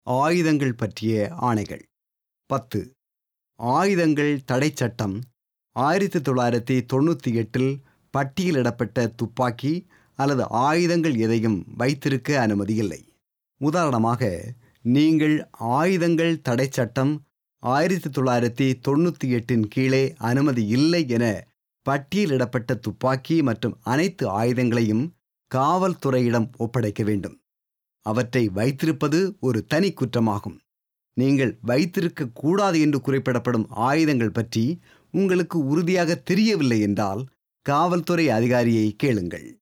ஆயுதங்கள் பற்றிய ஆணைகள் பத்து ஆயுதங்கள் தடைச் சட்டம் ஆயிரத்தி தொள்ளாயிரத்தி தொண்ணூற்றி எட்டில் பட்டியலிடப்பட்ட துப்பாக்கி அல்லது ஆயுதங்கள் எதையும் வைத்திருக்க அனுமதியில்லை உதாரணமாக நீங்கள் ஆயுதங்கள் தடைச் சட்டம் ஆயிரத்தி தொள்ளாயிரத்தி தொண்ணூற்றி எட்டின் கீழே அனுமதி இல்லை என பட்டியலிடப்பட்ட துப்பாக்கி மற்றும் அனைத்து ஆயுதங்களையும் காவல்துறையிடம் ஒப்படைக்க வேண்டும் அவற்றை வைத்திருப்பது ஒரு தனி குற்றமாகும் நீங்கள் வைத்திருக்க கூடாது என்று குறிப்பிடப்படும் ஆயுதங்கள் பற்றி உங்களுக்கு உறுதியாக தெரியவில்லை என்றால் காவல்துறை அதிகாரியை கேளுங்கள்